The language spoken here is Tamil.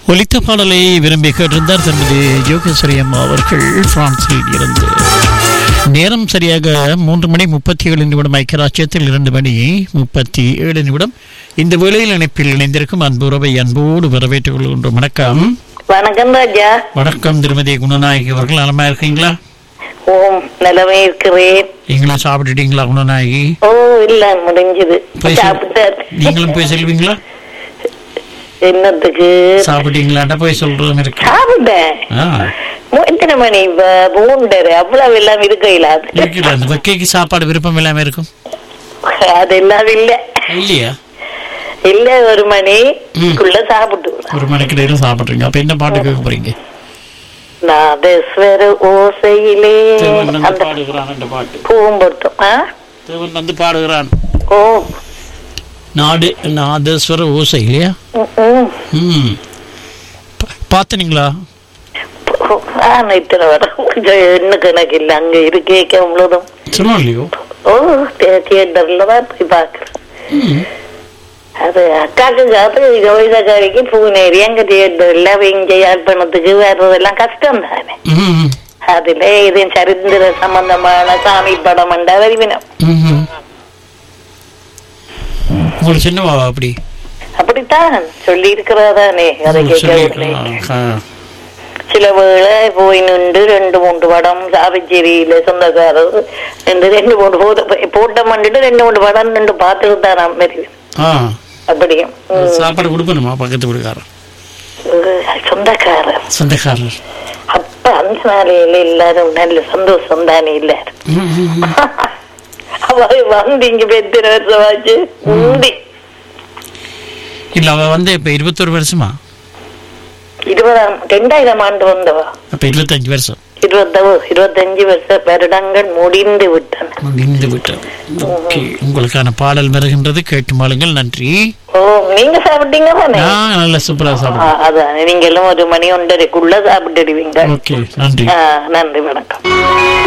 ஒலித்த பாடலை விரும்பி கேட்டிருந்தார் திருமதி யோகேஸ்வரி அம்மா அவர்கள் பிரான்சில் இருந்து நேரம் சரியாக மூன்று மணி முப்பத்தி ஏழு நிமிடம் ஐக்கியராட்சியத்தில் இரண்டு மணி முப்பத்தி ஏழு நிமிடம் இந்த வேளையில் இணைப்பில் இணைந்திருக்கும் அன்பு உறவை அன்போடு வரவேற்றுக் கொள்கின்றோம் வணக்கம் வணக்கம் ராஜா வணக்கம் திருமதி குணநாயகி அவர்கள் நலமா இருக்கீங்களா ஓம் நிலமே இருக்கிறேன் நீங்களும் சாப்பிட்டுட்டீங்களா குணநாயகி ஓ இல்ல முடிஞ்சது போய் சொல்- சாப்பிட்டார் நீங்களும் போய் செல்வீங்களா என்னத்துக்கு சாப்பிட்டீங்களாண்டா போய் சொல்றதும் இருக்கு சாப்பிட்டேன் ஆ மு- எத்தனை மணி இப்ப மூன்றரை அவ்வளவு எல்லாம் இருக்கையில அது இருக்குது அந்த வெக்கைக்கு சாப்பாடு விருப்பம் இல்லாம இருக்கும் அதெல்லாம் இல்ல இல்லையா இல்ல ஒரு மணிக்குள்ள சாப்பிட்டு ஒரு மணிக்கு நேரம் சாப்பிட்றீங்க அப்ப என்ன பாட்டு கேட்க போறீங்க நாதஸ்வர ஓசையிலே தேவன் வந்து அந்த பாடுகிறான் அந்த பாட்டு பூம்பொட்டும் ஆ? தேவன் வந்து பாடுகிறான் ஓ நாடு நாதஸ்வர ஓசை இல்லையா ம், ம். ம் பா- பார்த்தனீங்களா ஆ, இத்தனை வரம் கொஞ்சம் எண்ணு கணக்கு இல்ல அங்க இருக்கே அவ்வளவுதான் சொல்லுவோம் இல்லையோ ஓ தியேட்டர்ல தான் போய் பாக்குறேன் ம் அது அக்காக்கு காத்து கோவிதக்காரிக்கு பூனேரி அங்க தியேட்டர்ல இங்க யாழ்ப்பாணத்துக்கு வர்றதெல்லாம் கஷ்டம் தானே ம் அதுல இது சரித்திர சம்பந்தமான சாமி படம் அண்டா வருவினம் ம் உங்களுக்கு சின்னவா அப்படி அப்படித்தான் சொல்லி இருக்கிறதானே அதை கேட்க சொல்லியிருக்கலாம். ஆ. சில வேளை போய் நின்று ரெண்டு மூன்று படம் சாவிச்சேரியில சொந்தக்காரர் ரெண்டு ரெண்டு மூணு போட்ட போட்ட மண்டிட்டு ரெண்டு மூணு படம் ரெண்டு பார்த்துட்டு தான் நான் வருவேன் ஆ அப்படியும் ம். சாப்பாடு கொடுக்கணுமா பக்கத்து வீடுக்காரன் ஒரு சொந்தக்காரர் சொந்தக்காரர் அப்ப அந்த நாளையில எல்லாரும் நல்ல சந்தோஷம் தானே எல்லாரும் ம், ம், ம். அவ வந்து இங்க பெத்திர வருஷமாச்சு உண்டி இல்ல அவ வந்து இப்ப இருபத்தொரு வருஷமா இருபதாம் ரெண்டாயிரம் ஆண்டு வந்தவா அப்ப இருபத்தஞ்சு வருஷம் இருபத்தவோ இருபத்தஞ்சு வருஷ வருடங்கள் முடிந்து விட்டன முடிந்து விட்டது ஓகே உங்களுக்கான பாடல் வருகின்றது கேட்டு மாளுங்கள் நன்றி ஓ நீங்க சாப்பிட்டீங்க தானே நான் நல்ல சூப்பரா ஆ, சாப்பிடுவேன் அதான் நீங்களும் ஒரு மணி ஒன்றரைக்குள்ள சாப்பிட்டுடுவீங்க ஓகே நன்றி ஆ, நன்றி வணக்கம்